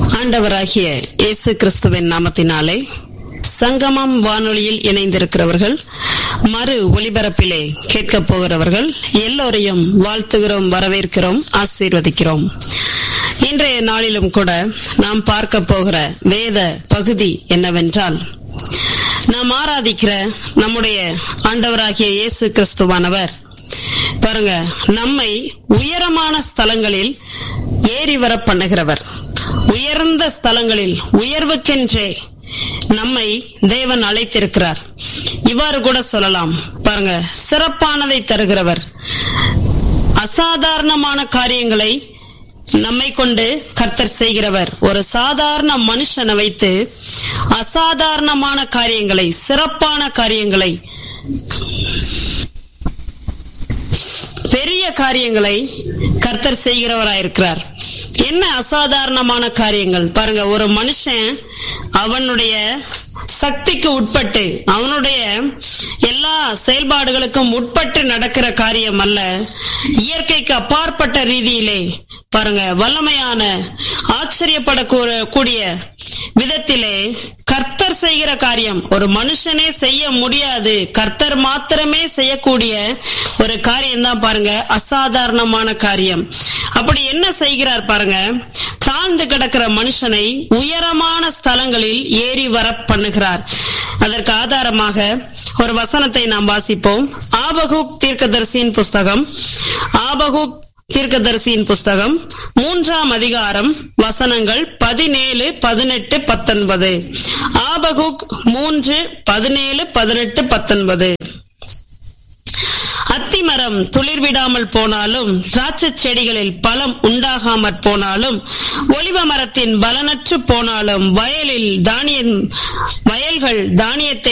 ஆண்டவராகிய இயேசு கிறிஸ்துவின் நாமத்தினாலே சங்கமம் வானொலியில் இணைந்திருக்கிறவர்கள் மறு ஒலிபரப்பிலே கேட்கப் போகிறவர்கள் எல்லோரையும் வாழ்த்துகிறோம் வரவேற்கிறோம் ஆசீர்வதிக்கிறோம் இன்றைய நாளிலும் கூட நாம் பார்க்க போகிற வேத பகுதி என்னவென்றால் நாம் ஆராதிக்கிற நம்முடைய ஆண்டவராகிய இயேசு கிறிஸ்துவானவர் பாருங்க நம்மை உயரமான ஸ்தலங்களில் ஏறி வர பண்ணுகிறவர் உயர்ந்த ஸ்தலங்களில் உயர்வுக்கென்றே நம்மை தேவன் அழைத்திருக்கிறார் இவ்வாறு கூட சொல்லலாம் பாருங்க சிறப்பானதை தருகிறவர் அசாதாரணமான காரியங்களை நம்மை கொண்டு கர்த்தர் செய்கிறவர் ஒரு சாதாரண மனுஷனை வைத்து அசாதாரணமான காரியங்களை சிறப்பான காரியங்களை பெரிய காரியங்களை கர்த்தர் செய்கிறவராயிருக்கிறார் என்ன அசாதாரணமான காரியங்கள் பாருங்க ஒரு மனுஷன் அவனுடைய சக்திக்கு உட்பட்டு அவனுடைய எல்லா செயல்பாடுகளுக்கும் உட்பட்டு நடக்கிற காரியம் அல்ல இயற்கைக்கு அப்பாற்பட்ட ரீதியிலே பாருங்க வல்லமையான ஆச்சரியப்படக்கூடிய விதத்திலே கர்த்தர் செய்கிற காரியம் ஒரு மனுஷனே செய்ய முடியாது கர்த்தர் மாத்திரமே செய்யக்கூடிய ஒரு காரியம் தான் பாருங்க அசாதாரணமான காரியம் அப்படி என்ன செய்கிறார் பாருங்க தாழ்ந்து கிடக்கிற மனுஷனை உயரமான ஸ்தலங்களில் ஏறி வர பண்ணுகிறார் அதற்கு ஆதாரமாக ஒரு வசனத்தை நாம் வாசிப்போம் ஆபகூப் தீர்க்கதரிசியின் புஸ்தகம் ஆபகூப் தீர்க்கதரிசியின் புஸ்தகம் மூன்றாம் அதிகாரம் வசனங்கள் பதினேழு பதினெட்டு பத்தொன்பது ஆபகுக் மூன்று பதினேழு பதினெட்டு பத்தொன்பது அத்திமரம் துளிர்விடாமல் போனாலும் திராட்சை செடிகளில் பலம் உண்டாகாமற் போனாலும் ஒலிவ மரத்தின் பலனற்று போனாலும் வயலில் தானியம் வயல்கள் தானியத்தை